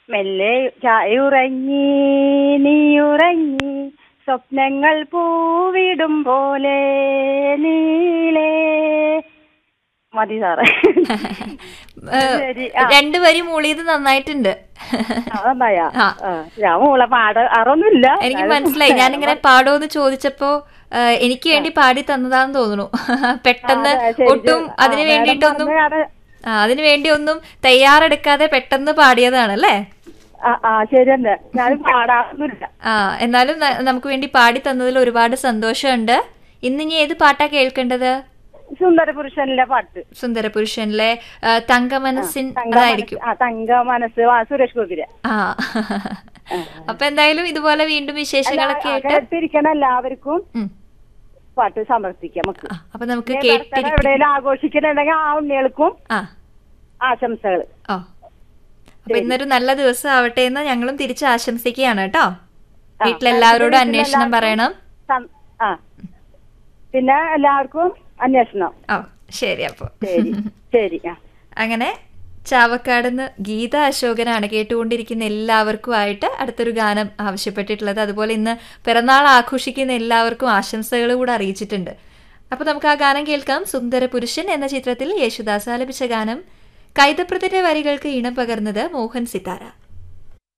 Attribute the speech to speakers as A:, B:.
A: മെല്ലെ ചായുറങ്ങി നീ ഉറങ്ങി സ്വപ്നങ്ങൾ പൂവിടും പോലെ നീളേ മതി സാറേ ശരി, ആ.
B: രണ്ടു വരി മൂളിയത് നന്നായിട്ടുണ്ട്
A: അതെന്നായാ
B: ആ.
A: ഞാൻ മോളെ പാട അറൊന്നുമില്ല
B: എനിക്ക് മനസ്സിലായി ഞാനിങ്ങനെ പാടുമെന്ന് ചോദിച്ചപ്പോ ആ, എനിക്ക് വേണ്ടി പാടി തന്നതാന്ന് തോന്നുന്നു പെട്ടെന്ന് ഒട്ടും അതിനു വേണ്ടിയിട്ടൊന്നും ആ, അതിനു വേണ്ടി ഒന്നും തയ്യാറെടുക്കാതെ പെട്ടെന്ന് പാടിയതാണ് അല്ലേ
A: ആ ആ ശരി തന്നെ ഞാൻ പാടാറൊന്നുമില്ല
B: ആ എന്നാലും ന- നമുക്ക് വേണ്ടി പാടി തന്നതിൽ ഒരുപാട് സന്തോഷമുണ്ട് ഇന്നിനി ഏത് പാട്ടാ കേൾക്കേണ്ടത്
A: സുന്ദര പുരുഷനിലെ പാട്ട്
B: സുന്ദരപുരുഷനിലെ ആ, തങ്കമനസ്സിൻ
A: തങ്ക
B: അതായിരിക്കും
A: മനസ്സ്- ആ തങ്ക മനസ്സ് ആ സുരേഷ് ഗോപിര
B: ആ അപ്പൊ എന്തായാലും ഇതുപോലെ വീണ്ടും വിശേഷങ്ങളൊക്കെ ആയിട്ട്
A: കേട്ടിരിക്കണം എല്ലാവർക്കും
B: ഉം.
A: പാട്ട് സമർപ്പിക്കാം നമുക്ക്
B: ആ, അപ്പൊ നമുക്ക്
A: ഇനി ബർത്ത്ഡേ
B: കേട്ടിരിക്കാം
A: എവിടെയെങ്കിലും ആഘോഷിക്കുന്നുണ്ടെങ്കിൽ ആ ഉണ്ണികൾക്കും
B: ആ
A: ആശംസകൾ
B: ഓ അപ്പൊ ഇന്നൊരു നല്ല ദിവസം ആവട്ടെ എന്ന് ഞങ്ങളും തിരിച്ച് ആശംസിക്കുകയാണ് കേട്ടോ വീട്ടിലെല്ലാവരോടും അന്വേഷണം പറയണം
A: സം- ആ പിന്നെ എല്ലാവർക്കും അന്വേഷണം
B: ഓ ശരി അപ്പൊ
A: ശരി ശരി ആ
B: അങ്ങനെ ചാവക്കാടുന്ന് ഗീത അശോകനാണ് കേട്ടുകൊണ്ടിരിക്കുന്ന എല്ലാവർക്കും ആയിട്ട് അടുത്തൊരു ഗാനം ആവശ്യപ്പെട്ടിട്ടുള്ളത് അതുപോലെ ഇന്ന് പിറന്നാൾ ആഘോഷിക്കുന്ന എല്ലാവർക്കും ആശംസകൾ കൂടെ അറിയിച്ചിട്ടുണ്ട് അപ്പോൾ നമുക്ക് ആ ഗാനം കേൾക്കാം സുന്ദര പുരുഷൻ എന്ന ചിത്രത്തിൽ യേശുദാസ് ആലപിച്ച ഗാനം കൈതപ്രതിന്റെ വരികൾക്ക് ഇണം പകർന്നത് മോഹൻ സിതാര